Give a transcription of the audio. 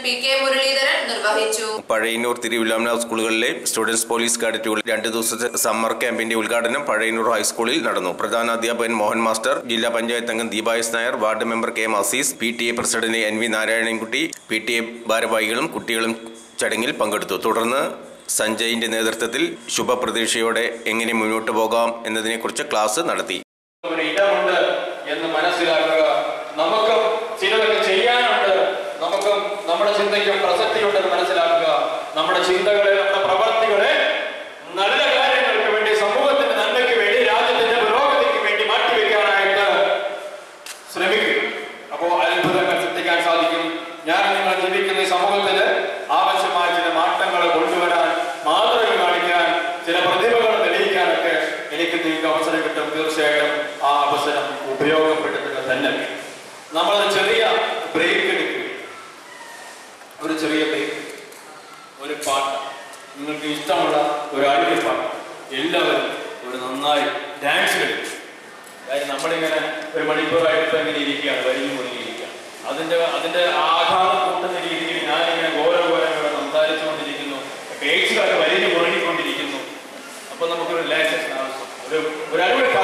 P K Muraleedharan നിർവഹിച്ചു പഴയന്നൂർ തിരുവില്ലാമല സ്കൂളുകളിലെ students police കാഡറ്റുകൾ രണ്ട് ദിവസത്തെ സമ്മർ ക്യാമ്പിന്റെ ഉദ്ഘാടനം പഴയന്നൂർ ഹൈസ്കൂളിൽ നടന്നു പ്രധാന അധ്യാപകൻ മോഹൻ മാസ്റ്റർ ജില്ലാ പഞ്ചായത്ത് അംഗം ദീപായസ് Nair ward member K M Azeez P T A president N V Narayanankutty P T A ഭാരവാഹികളും കുട്ടികളും ചടങ്ങിൽ പങ്കെടുത്തു തുടർന്ന് സഞ്ജയിന്റെ നേതൃത്വത്തിൽ ശുഭപ്രതീക്ഷയോടെ എങ്ങനെ മുന്നോട്ട് പോകാം എന്നതിനെക്കുറിച്ച് ക്ലാസ് നടത്തി ഒരു ഇടമുണ്ട് എന്ന് മനസ്സിലാക്കുക നമുക്കും ചിലതൊക്കെ ചെയ്യാനുണ്ട് നമുക്കും നമ്മുടെ ചിന്തയ്ക്കും പ്രസക്തിയുണ്ടെന്ന് മനസ്സിലാക്കുക നമ്മുടെ ചിന്തകളെ നമ്മുടെ പ്രവർത്തികളെ നല്ല കാര്യങ്ങൾക്ക് വേണ്ടി സമൂഹത്തിന്റെ നന്മയ്ക്ക് വേണ്ടി രാജ്യത്തിന്റെ പുരോഗതിക്ക് വേണ്ടി മാറ്റിവെക്കാനായിട്ട് ശ്രമിക്കും അപ്പോൾ അത്ഭുതങ്ങൾ സൃഷ്ടിക്കാൻ സാധിക്കും ഞാൻ നിങ്ങൾ ജീവിക്കുന്ന ഈ സമൂഹത്തിൽ ആവശ്യമായ ചില മാറ്റങ്ങൾ കൊണ്ടുവരാൻ മാതൃക കാണിക്കാൻ ചില പ്രതിഭകൾ തെളിയിക്കാനൊക്കെ എനിക്ക് നിങ്ങൾക്ക് അവസരം കിട്ടും തീർച്ചയായിട്ടും ആ അവസരം ഉപയോഗപ്പെടുത്തുക തന്നെ നമ്മൾ ചെറിയ ബ്രേക്ക് എടുക്കുക ഒരു ചെറിയ ബ്രേക്ക് ഒരു പാട്ട് നിങ്ങൾക്ക് ഇഷ്ടമുള്ള ഒരു അടിപൊളി പാട്ട് എല്ലാവരും ഒരു നന്നായി ഡാൻസ് കളിക്കും കാര്യം നമ്മളിങ്ങനെ ഒരു മണിക്കൂറായിട്ട് ഇങ്ങനെ ഇരിക്കുകയാണ് വരിഞ്ഞു മുറുകിയിരിക്കുക അതിന്റെ അതിന്റെ ആഘാതം കൂട്ടുന്ന രീതിയിൽ ഞാനിങ്ങനെ ഘോരഘോരങ്ങളെ സംസാരിച്ചുകൊണ്ടിരിക്കുന്നു പേച്ചുകളൊക്കെ വരിഞ്ഞു മുറുകിക്കൊണ്ടിരിക്കുന്നു അപ്പൊ നമുക്കൊരു റിലാക്സേഷൻ ആവശ്യം ഒരു ഒരു അടിപൊളി